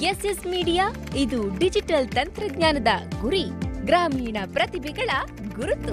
S S media ಇದು digital ತಂತ್ರಜ್ಞಾನದ ಗುರಿ ಗ್ರಾಮೀಣ ಪ್ರತಿಭೆಗಳ ಗುರುತು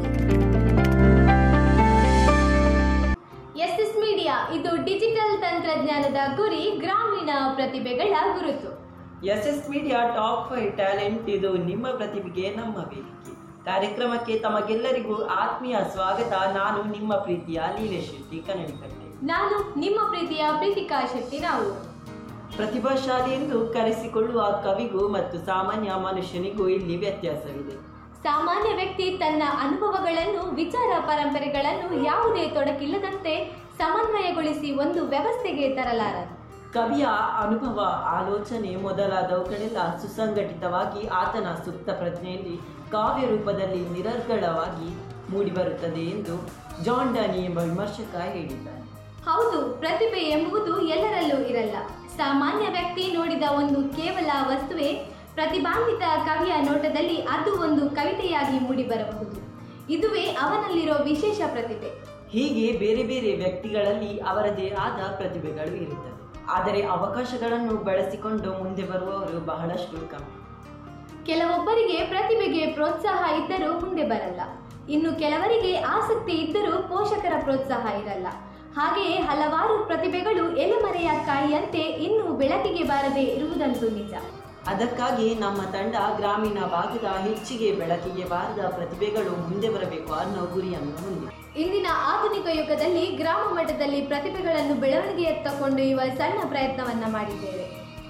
ಎಸ್ ಎಸ್ ಮೀಡಿಯಾ ಇದು ಡಿಜಿಟಲ್ ತಂತ್ರಜ್ಞಾನದ ಗುರಿ ಗ್ರಾಮೀಣ ಪ್ರತಿಭೆಗಳ ಗುರುತು S S media top five talent ಇದು ನಿಮ್ಮ ಪ್ರತಿಭೆಗೆ ನಮ್ಮ ವೇದಿಕೆ ಕಾರ್ಯಕ್ರಮಕ್ಕೆ ತಮಗೆಲ್ಲರಿಗೂ ಆತ್ಮೀಯ ಸ್ವಾಗತ ನಾನು ನಿಮ್ಮ ಪ್ರೀತಿಯ ಲೀಲೇಶ್ ಶೆಟ್ಟಿ ಕನ್ನಡಿಕಟ್ಟೆ ನಾನು ನಿಮ್ಮ ಪ್ರೀತಿಯ ಪ್ರೀತಿಕಾ ಶೆಟ್ಟಿ ನಾವು ಪ್ರತಿಭಾಶಾಲಿ ಎಂದು ಕರೆಸಿಕೊಳ್ಳುವ ಕವಿಗೂ ಮತ್ತು ಸಾಮಾನ್ಯ ಮನುಷ್ಯನಿಗೂ ಇಲ್ಲಿ ವ್ಯತ್ಯಾಸವಿದೆ ಸಾಮಾನ್ಯ ವ್ಯಕ್ತಿ ತನ್ನ ಅನುಭವಗಳನ್ನು ವಿಚಾರ ಪರಂಪರೆಗಳನ್ನು ಯಾವುದೇ ತೊಡಕಿಲ್ಲದಂತೆ ಸಮನ್ವಯಗೊಳಿಸಿ ಒಂದು ವ್ಯವಸ್ಥೆಗೆ ತರಲಾರನು ಕವಿಯ ಅನುಭವ ಆಲೋಚನೆ ಮೊದಲಾದವುಗಳೆಲ್ಲ ಸುಸಂಘಟಿತವಾಗಿ ಆತನ ಸುಪ್ತ ಪ್ರಜ್ಞೆಯಲ್ಲಿ ಕಾವ್ಯ ರೂಪದಲ್ಲಿ ನಿರರ್ಗಳವಾಗಿ ಮೂಡಿಬರುತ್ತದೆ ಎಂದು ಜಾನ್ ಡಾನಿ ಎಂಬ ವಿಮರ್ಶಕ ಹೇಳಿದ್ದಾನೆ ಹೌದು ಪ್ರತಿಭೆ ಎಂಬುದು ಎಲ್ಲರಲ್ಲೂ ಇರಲ್ಲ ಸಾಮಾನ್ಯ ವ್ಯಕ್ತಿ ನೋಡಿದ ಒಂದು ಕೇವಲ ವಸ್ತುವೇ ಪ್ರತಿಭಾನ್ವಿತ ಕವಿಯ ನೋಟದಲ್ಲಿ ಅದು ಒಂದು ಕವಿತೆಯಾಗಿ ಮೂಡಿಬರಬಹುದು ಇದುವೇ ಅವನಲ್ಲಿರೋ ವಿಶೇಷ ಪ್ರತಿಭೆ ಹೀಗೆ ಬೇರೆ ಬೇರೆ ವ್ಯಕ್ತಿಗಳಲ್ಲಿ ಅವರದೇ ಆದ ಪ್ರತಿಭೆಗಳು ಇರುತ್ತವೆ ಆದರೆ ಅವಕಾಶಗಳನ್ನು ಬಳಸಿಕೊಂಡು ಮುಂದೆ ಬರುವವರು ಬಹಳಷ್ಟು ಕಮ್ಮಿ ಕೆಲವೊಬ್ಬರಿಗೆ ಪ್ರತಿಭೆಗೆ ಪ್ರೋತ್ಸಾಹ ಇದ್ದರೂ ಮುಂದೆ ಬರಲ್ಲ ಇನ್ನು ಕೆಲವರಿಗೆ ಆಸಕ್ತಿ ಇದ್ದರೂ ಪೋಷಕರ ಪ್ರೋತ್ಸಾಹ ಇರಲ್ಲ ಹಾಗೆಯೇ ಹಲವಾರು ಪ್ರತಿಭೆಗಳು ಎಲೆಮರೆಯ ಕಾಯಿಯಂತೆ ಇನ್ನೂ ಬೆಳಕಿಗೆ ಬಾರದೆ ಇರುವುದಂತೂ ನಿಜ ಅದಕ್ಕಾಗಿ ನಮ್ಮ ತಂಡ ಗ್ರಾಮೀಣ ಭಾಗದ ಹೆಚ್ಚಿಗೆ ಬೆಳಕಿಗೆ ಬಾರದ ಪ್ರತಿಭೆಗಳು ಮುಂದೆ ಬರಬೇಕು ಅನ್ನೋ ಗುರಿಯನ್ನು ಹೊಂದಿದೆ ಇಂದಿನ ಆಧುನಿಕ ಯುಗದಲ್ಲಿ ಗ್ರಾಮ ಮಟ್ಟದಲ್ಲಿ ಪ್ರತಿಭೆಗಳನ್ನು ಬೆಳವಣಿಗೆಯತ್ತ ಕೊಂಡೊಯ್ಯುವ ಸಣ್ಣ ಪ್ರಯತ್ನವನ್ನ ಮಾಡಿದ್ದೇವೆ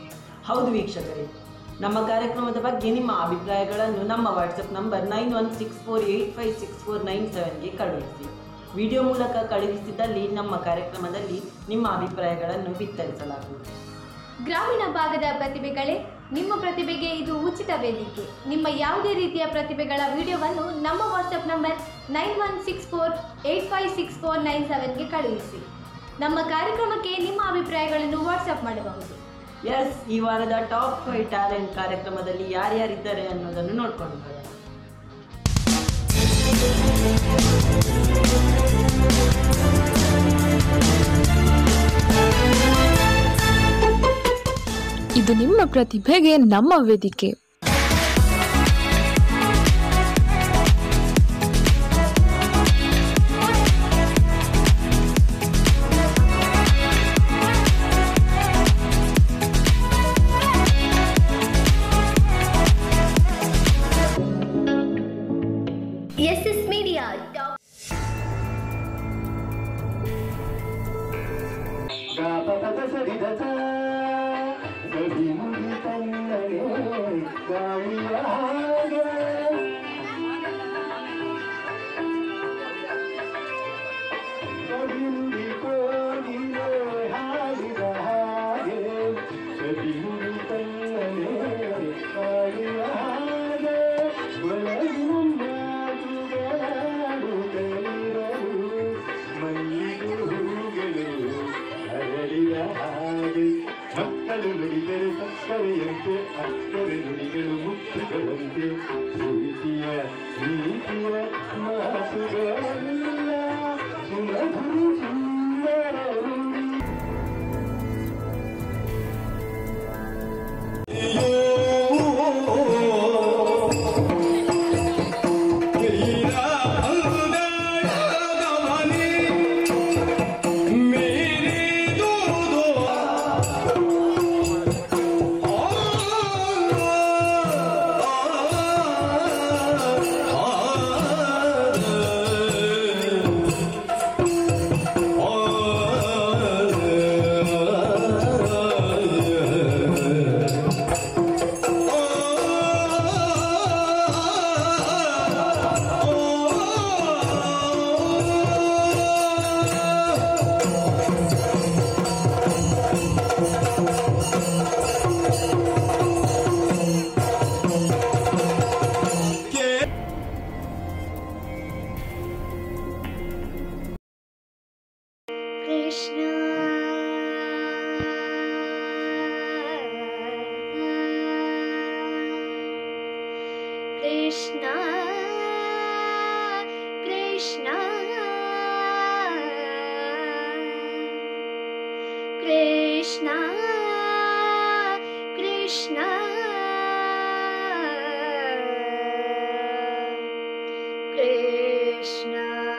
ಹೌದು ವೀಕ್ಷಕರೇ ನಮ್ಮ ಕಾರ್ಯಕ್ರಮದ ಬಗ್ಗೆ ನಿಮ್ಮ ಅಭಿಪ್ರಾಯಗಳನ್ನು ನಮ್ಮ WhatsApp number nine one six four eight five six four nine ಸೆವೆನ್ಗೆ ಕಳುಹಿಸಿ ವಿಡಿಯೋ ಮೂಲಕ ಕಳುಹಿಸಿದಲ್ಲಿ ನಮ್ಮ ಕಾರ್ಯಕ್ರಮದಲ್ಲಿ ನಿಮ್ಮ ಅಭಿಪ್ರಾಯಗಳನ್ನು ಬಿತ್ತರಿಸಲಾಗುವುದು ಗ್ರಾಮೀಣ ಭಾಗದ ಪ್ರತಿಭೆಗಳೇ ನಿಮ್ಮ ಪ್ರತಿಭೆಗೆ ಇದು ಉಚಿತ ವೇದಿಕೆ ನಿಮ್ಮ ಯಾವುದೇ ರೀತಿಯ ಪ್ರತಿಭೆಗಳ ವಿಡಿಯೋವನ್ನು ನಮ್ಮ WhatsApp number nine one six four eight five six four nine ಸೆವೆನ್ಗೆ ಕಳುಹಿಸಿ ನಮ್ಮ ಕಾರ್ಯಕ್ರಮಕ್ಕೆ ನಿಮ್ಮ ಅಭಿಪ್ರಾಯಗಳನ್ನು ವಾಟ್ಸಪ್ ಮಾಡಬಹುದು ಎಸ್ ಈ ವಾರದ ಟಾಪ್ ಫೈವ್ ಟ್ಯಾಲೆಂಟ್ ಕಾರ್ಯಕ್ರಮದಲ್ಲಿ ಯಾರ್ಯಾರಿದ್ದಾರೆ ಅನ್ನೋದನ್ನು ನೋಡ್ಕೊಂಡು ಬರೋಣ ಇದು ನಿಮ್ಮ ಪ್ರತಿಭೆಗೆ ನಮ್ಮ ವೇದಿಕೆ ಎಸ್ ಎಸ್ ಮೀಡಿಯಾ ಟಾಪ್ ಮಕ್ಕಳು ನುಡಿದರೆ ಸಕ್ಕರೆಯಂತೆ ಅಕ್ಕರೆ ನುಡಿಗಳು ಮುತ್ತುಗಳಂತೆ ಪ್ರೀತಿಯ ನೀತಿಯ ಮಾತುಗಳೆಲ್ಲ ಸುಮಧುರ ಸುಂದರ ನುಡಿ ಕೃಷ್ಣ ಕೃಷ್ಣ ಕೃಷ್ಣ ಕೃಷ್ಣ ಕೃಷ್ಣ ಕೃಷ್ಣ ಕೃಷ್ಣ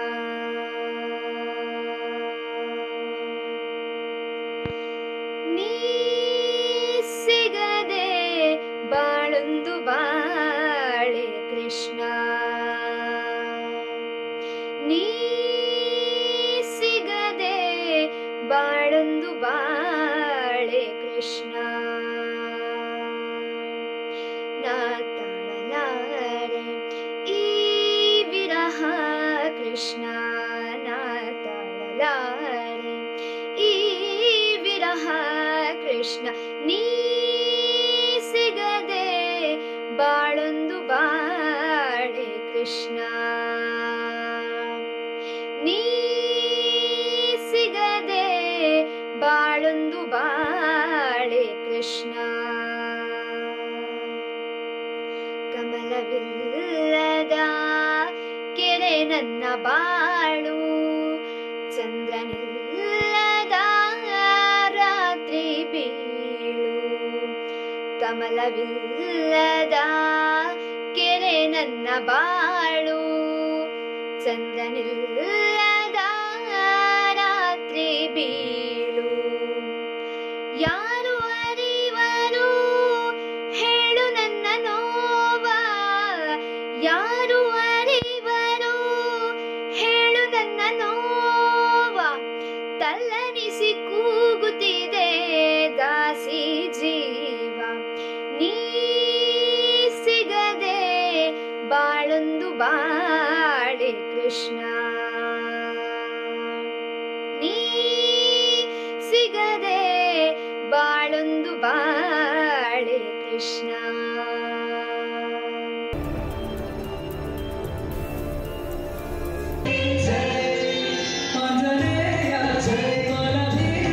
ನೀ ಸಿಗದೆ ಬಾಳೊಂದು ಬಾಳೆ ಕೃಷ್ಣ ನೀ ಸಿಗದೆ ಬಾಳೊಂದು ಬಾಳೆ ಕೃಷ್ಣ ನಾ ತಾಳಲಾರೆ ಈ ವಿರಹ ಕೃಷ್ಣ ನಾ ತಾಳಲಾರೆ ಈ ವಿರಹ ಕೃಷ್ಣ ನೀ ಸಿಗದೆ ಬಾಳೊಂದು ಬಾಳೆ ಕೃಷ್ಣ ನೀ ಸಿಗದೆ ಬಾಳೊಂದು ಬಾಳೆ ಕೃಷ್ಣ ಕಮಲವಿಲ್ಲದ ಕೆರೆ ನನ್ನ ಬಾಳು ಚಂದ್ರನಿಲ್ಲದ ರಾತ್ರಿ ಬೀಳು ಕಮಲವಿಲ್ಲದ ಕೆರೆ ನನ್ನ ಬಾಳು ಚಂದ್ರನಿಲ್ಲದ ರಾತ್ರಿ ಬೀಳು ಯಾರು ಅರಿವರು ಹೇಳು ನನ್ನ ನೋವ ಯಾರು ಅರಿವರು ಹೇಳು ನನ್ನ ನೋವ ತಲ್ಲನಿಸಿ ಕೂಗುತ್ತಿದೆ ದಾಸಿ ಜೀವ ನೀ ಸಿಗದೆ ಬಾಳೊಂದು ಬಾಳೆ ಕೃಷ್ಣ ನೀ ಸಿಗದೆ ಬಾಳೊಂದು ಬಾಳೆ ಕೃಷ್ಣ ಆಂಜನೇಯ ಜಯ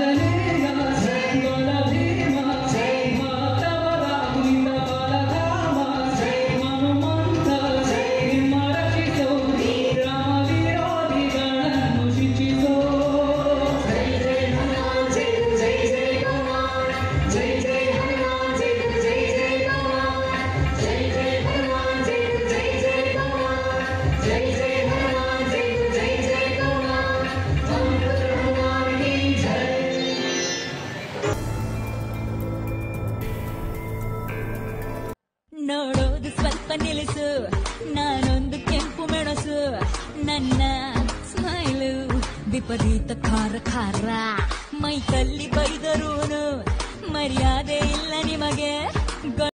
ನೋಡೋದು ಸ್ವಲ್ಪ ನಿಲ್ಲಿಸು ನಾನೊಂದು ಕೆಂಪು ಮೆಣಸು ನನ್ನ ಸ್ಮೈಲು ವಿಪರೀತ ಖಾರ ಖಾರ ಮೈ ತಲ್ಲಿ ಬೈದರೂನು ಮರ್ಯಾದೆ ಇಲ್ಲ ನಿಮಗೆ